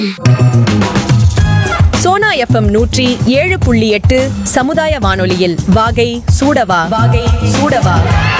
Sona FM நூற்றி ஏழு புள்ளி எட்டு சமுதாய வானொலியில் வாகை சூடவா வாகை சூடவா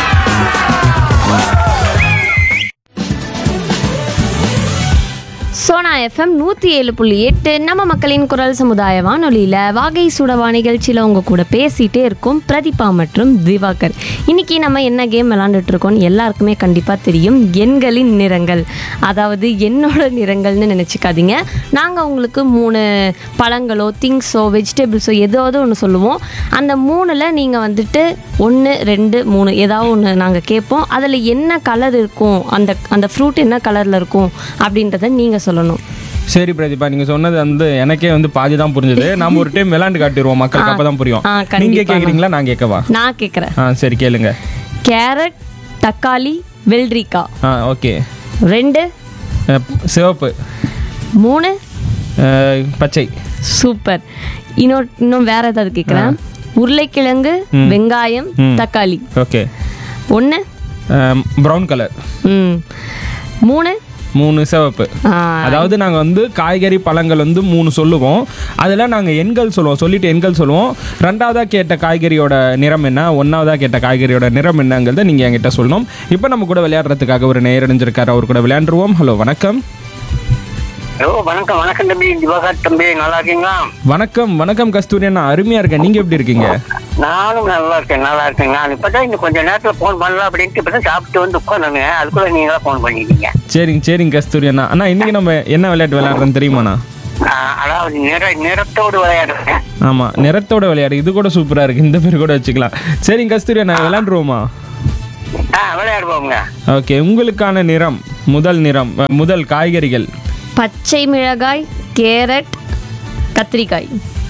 சோனா எஃப்எம் நூற்றி ஏழு புள்ளி எட்டு நம்ம மக்களின் குரல் சமுதாய வானொலியில் வாகை சுடவா நிகழ்ச்சியில் உங்கள் கூட பேசிகிட்டே இருக்கும் பிரதீபா மற்றும் திவாகர் இன்னைக்கு நம்ம என்ன கேம் விளாண்டுட்டு இருக்கோம்னு எல்லாருக்குமே கண்டிப்பாக தெரியும் எண்களின் நிறங்கள் அதாவது என்னோட நிறங்கள்னு நினச்சிக்காதீங்க நாங்கள் உங்களுக்கு மூணு பழங்களோ திங்ஸோ வெஜிடபிள்ஸோ ஏதாவது ஒன்று சொல்லுவோம் அந்த மூணில் நீங்கள் வந்துட்டு ஒன்று ரெண்டு மூணு ஏதாவது ஒன்று நாங்கள் கேட்போம் அதில் என்ன கலர் இருக்கும் அந்த அந்த ஃப்ரூட் என்ன கலரில் இருக்கும் அப்படின்றத நீங்கள் சொல்லணும் சரி பிரதீபா நீங்க சொன்னது வந்து எனக்கே வந்து பாதி தான் புரிஞ்சது நாம ஒரு டைம் விளையாண்டு காட்டிடுவோம் மக்களுக்கு அப்பதான் புரியும் ஆ, கண்டிப்பா. நீங்க கேக்குறீங்களா நான் கேட்கவா நான் கேட்குறேன் ஆ சரி கேளுங்க கேரட் தக்காளி வெள்ளரிக்காய் ஆ ஓகே ரெண்டு சிவப்பு மூணு அஹ், பச்சை சூப்பர் இன்னொரு இன்னும் வேற ஏதாவது கேட்குறேன் உருளைக்கிழங்கு வெங்காயம் தக்காளி ஓகே ஒன்று ப்ரௌன் கலர் ம் மூணு மூணு சிவப்பு ஆ, அதாவது நாங்கள் வந்து காய்கறி பழங்கள் வந்து மூணு சொல்லுவோம் அதில் நாங்கள் எண்கள் சொல்லுவோம் சொல்லிட்டு எண்கள் சொல்லுவோம் ரெண்டாவதாக கேட்ட காய்கறியோட நிறம் என்ன ஒன்றாவதாக கேட்ட காய்கறியோட நிறம் என்னங்கிறத நீங்கள் என்கிட்ட சொல்லணும் இப்போ நம்ம கூட விளையாடுறதுக்காக ஒரு நேரடைஞ்சிருக்காரு அவர் கூட விளையாண்டுருவோம் ஹலோ வணக்கம் ஹலோ வணக்கம் வணக்கம் தம்பி திவாகர் தம்பி நல்லா இருக்கீங்களா வணக்கம் வணக்கம் கஸ்தூரி அண்ணா அருமையாக இருக்கேன் நீங்கள் எப்படி இருக்கீங்க நானும் நல்லா இருக்கேன் நல்லா இருக்கேன் நான் இப்பதான் இன்னும் கொஞ்ச நேரத்துல போன் பண்ணலாம் அப்படின்ட்டு இப்பதான் சாப்பிட்டு வந்து உட்காந்துங்க அதுக்குள்ள நீங்களா போன் பண்ணிட்டீங்க சரிங்க சரிங்க கஸ்தூரி அண்ணா அண்ணா இன்னைக்கு நம்ம என்ன விளையாட்டு விளையாடுறோன்னு தெரியுமாண்ணா ஆஹ், அதாவது நிற நிறத்தோடு விளையாடுறேன் ஆமாம் நிறத்தோட விளையாடு இது கூட சூப்பராக இருக்குது இந்த பேர் கூட வச்சுக்கலாம் சரிங்க கஸ்தூரி அண்ணா விளையாண்டுருவோமா ஆ விளையாடுவோங்க ஓகே உங்களுக்கான நிறம் முதல் நிறம் அஹ், முதல் காய்கறிகள் பச்சை மிளகாய் கேரட் கத்திரிக்காய்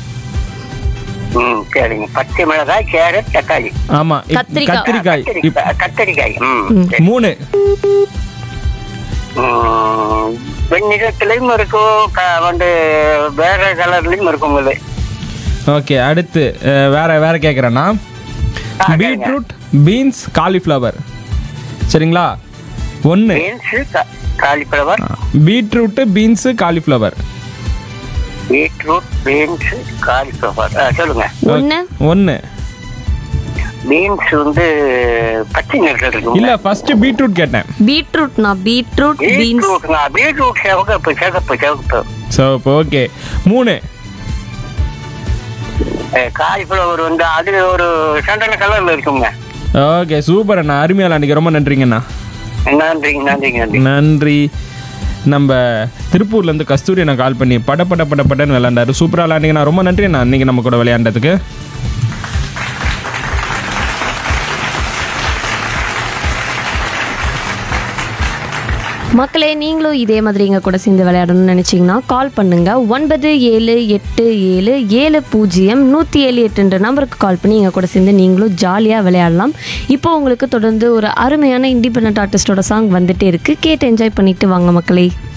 ம் சரிங்க பச்சை மிளகாய் கேரட் தக்காளி ஆமா இப்- கத்திரிக்காய். கத்திரிக்காய் இப்- கத்திரிக்காய் கத்திரிக்காய் ம் சரி. மூணு ம், வெண்ணிறத்துலயும் இருக்கும் க- வந்து வேற கலர்லயும் இருக்கும் இது ஓகே அடுத்து அஹ், வேற வேற கேட்குறேன்னா ஆ, கேளுங்க. பீட்ரூட் பீன்ஸ் காலிஃப்ளவர் சரிங்களா ஒன்று beans cauliflower beetroot beans cauliflower beetroot beans cauliflower சொல்லுங்க ஒன்று ஒன்று பீன்ஸ் வந்து பச்சை நிறத்தில் இருக்கும் இல்லை ஃபர்ஸ்ட் பீட்ரூட் கேட்டேன் பீட்ரூட்னா பீட்ரூட் பீன்ஸ் பீட்ரூட்ங்க பீட்ரூட் சிவப்பு சிவப்பு சிவப்பு ஸோ இப்போ ஓகே மூணு காலிஃப்ளவர் வந்து அது ஒரு சண்டன கலர்ல இருக்குங்க ஓகே சூப்பர் அண்ணா அருமையாக விளாண்டிக்க ரொம்ப நன்றிங்கண்ணா நன்றிங்க நன்றிங்க நன்றி நன்றி நம்ம திருப்பூர்லேருந்து கஸ்தூரி அண்ணா கால் பண்ணி பட பட பட படன்னு விளையாண்டாரு சூப்பராக விளையாண்டிங்கண்ணா ரொம்ப நன்றி அண்ணா அன்றைக்கி நம்ம கூட விளையாண்டதுக்கு மக்களே நீங்களும் இதே மாதிரி எங்கள் கூட சேர்ந்து விளையாடணும்னு நினச்சிங்கன்னா கால் பண்ணுங்க ஒன்பது ஏழு எட்டு ஏழு ஏழு பூஜ்ஜியம் நூற்றி ஏழு எட்டுன்ற நம்பருக்கு கால் பண்ணி எங்கள் கூட சேர்ந்து நீங்களும் ஜாலியாக விளையாடலாம் இப்போ உங்களுக்கு தொடர்ந்து ஒரு அருமையான இண்டிபெண்ட் ஆர்டிஸ்டோட சாங் வந்துட்டே இருக்கு கேட்டு என்ஜாய் பண்ணிட்டு வாங்க மக்களே